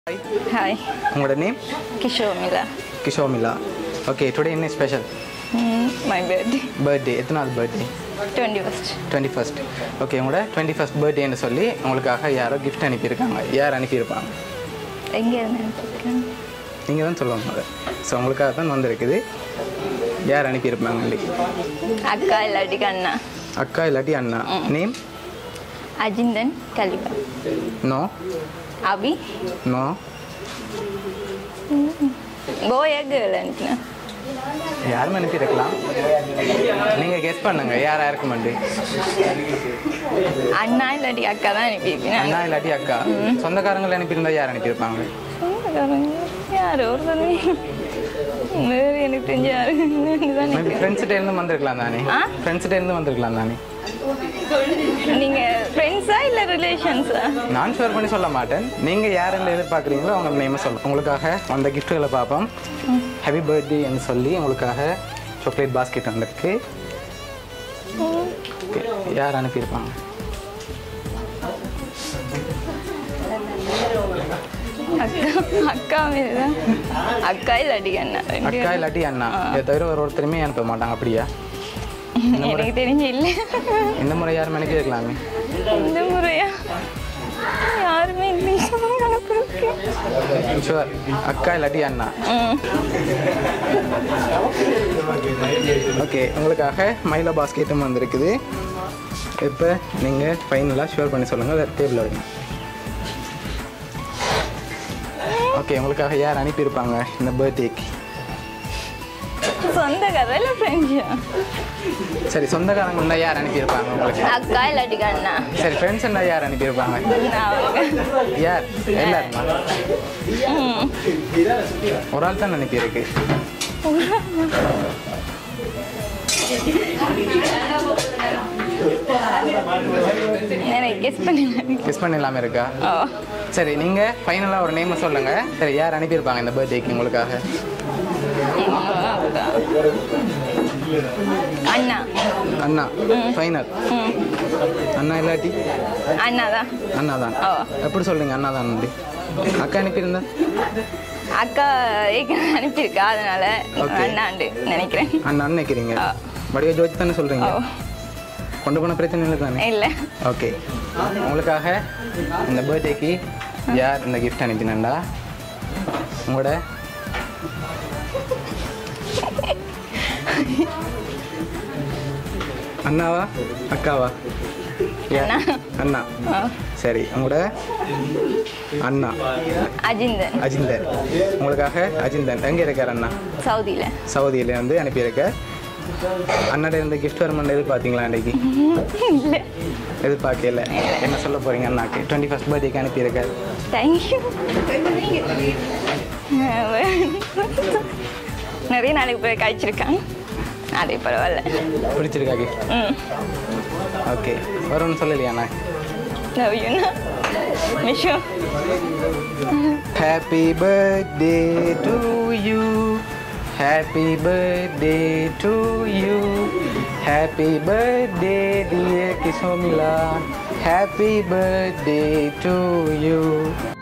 Hi, உங்களோட name Kishore Mila. கிஷோமிலா okay today என்ன special Mm, my birthday, birthday எத்தனாவது birthday 21st. Twenty first okay உங்களோட twenty first பர்த்டேன்னு சொல்லி உங்களுக்காக யாரோ gift அனுப்பியிருக்காங்க யார் அனுப்பியிருப்பாங்க எங்கே இருந்து அனுப்பியிருக்கேன் நீங்கள் தான் சொல்லுவாங்க அதை ஸோ உங்களுக்காக தான் வந்திருக்குது யார் அனுப்பியிருப்பாங்க இன்னைக்கு அக்கா இல்லாட்டிக்கு அண்ணா அக்கா இல்லாட்டி அண்ணா நேம் அஜிந்தன் கலிபா நோ அபி நோ போயா கேர்ள் அனுப்பினா யாருமே அனுப்பியிருக்கலாம் நீங்கள் கெஸ் பண்ணுங்க யாரா இருக்குமெண்டு அண்ணா இல்லாட்டி அக்கா தான் அனுப்பியிருக்கேன் அண்ணா இல்லாட்டி அக்கா சொந்தக்காரங்களை அனுப்பியிருந்தா யார் அனுப்பியிருப்பாங்க யார் ஒருத்தர் வேறு எனக்கு தெரிஞ்ச யாரு என்னன்னு தான் மேபி ஃப்ரெண்ட்ஸ்கிட்ட இருந்து வந்திருக்கலாம் தானே ஆ? ஃப்ரெண்ட்ஸ்கிட்ட இருந்து வந்திருக்கலாம் தானே நீங்கள் ஃப்ரெண்ட்ஸா இல்லை ரிலேஷன்ஸா நான் ஷேர் பண்ணி சொல்ல மாட்டேன் நீங்கள் யாரெல்லாம் எதிர்பார்க்குறீங்களோ அவங்க நேமை சொல்ல உங்களுக்காக அந்த கிஃப்ட்டுகளை பார்ப்போம் ஹாப்பி பர்த்டேன்னு சொல்லி உங்களுக்காக சாக்லேட் பாஸ்கெட் வந்திருக்கு Okay, யார் அனுப்பியிருப்பாங்க அக்கா அக்கா மாரி தான் அக்கா இல்லாட்டி அண்ணா ரெண்டு அக்கா இல்லாட்டி அண்ணா இதை தவிர ஒரு ஒருத்தருமே அனுப்ப மாட்டாங்க அப்படியா எனக்கு தெரிஞ்சு இல்லை இந்த முறை யாரும் அனுப்பியிருக்கலாமே இந்த முறையா யாருமே இல்லை அனுப்புறதுக்கு ஷுவர் அக்கா இல்லாட்டி அண்ணா ம் ஓகே உங்களுக்காக மயிலா பாஸ்கெட்டும் வந்திருக்குது இப்போ நீங்கள் ஃபைனலாக ஷுவர் பண்ணி சொல்லுங்கள் அதை டேபிள் வைங்க ஓகே உங்களுக்காக யார் அனுப்பியிருப்பாங்க இந்த பர்த்டேக்கு சொந்த கதை இல்லை ஃப்ரெண்ட்ஸா சரி சொந்தக்காரங்க இருந்தால் யார் அனுப்பியிருப்பாங்க உங்களுக்கு அக்கா இல்லாட்டி அண்ணா சரி ஃப்ரெண்ட்ஸ் இருந்தால் யார் அனுப்பியிருப்பாங்க அவங்க யார் எல்லாருமா ம் ஒரு ஆள் தான் அனுப்பியிருக்கு எனக்கு கெஸ் பண்ணல கிஸ் பண்ண இல்லாமல் இருக்கா ஓ சரி நீங்கள் ஃபைனலாக ஒரு நேமை சொல்லுங்கள் சரி யார் அனுப்பியிருப்பாங்க இந்த பர்த்டேக்கு உங்களுக்காக அக்கா. அண்ணா அண்ணா ஃபைனல் ம் அண்ணா இல்லாட்டி அண்ணா தான் அண்ணா தான் ஓ எப்படி சொல்றீங்க அண்ணா தான் அக்கா அனுப்பியிருந்தா அக்கா ஏற்கனவே அனுப்பியிருக்கா அதனால Okay. அண்ணாண்டு நினைக்கிறேன் அண்ணா நினைக்கிறீங்க ஆ. வடிவ ஜோதி தானே சொல்றீங்க ஓ கொண்டு போன பிரச்சனை இல்லை தானே இல்லை ஓகே உங்களுக்காக இந்த பர்த்டேக்கு யார் இந்த கிஃப்ட் அனுப்பினண்டா உங்களோட அண்ணாவா அக்காவா யார்? அண்ணா. அண்ணா ஓ சரி உங்களோட அண்ணா அஜிந்தன் அஜிந்தன் உங்களுக்காக அஜிந்தன் எங்கே இருக்கார் அண்ணா சவுதியில் சவுதியில இருந்து அனுப்பியிருக்க அண்ணாட இருந்து கிஃப்ட் வருமானு எதிர்பார்த்தீங்களா அன்றைக்கு இல்லை எதிர்பார்க்கல என்ன சொல்ல போறீங்க அண்ணாக்கு டுவெண்ட்டி ஃபஸ்ட் பர்த்டேக்கு அனுப்பியிருக்க தேங்க்யூ நிறைய நாளைக்கு போய் காய்ச்சிருக்காங்க அதே பரவாயில்ல பிடிச்சிருக்கா கிஃப்ட் ம் ஓகே வரும்னு சொல்லலையா அண்ணா லவ் யூண்ணா மிஷோ happy birthday to you happy birthday to you happy birthday dear கிஷோமிலா ஹாப்பி பர்த்டே டு யூ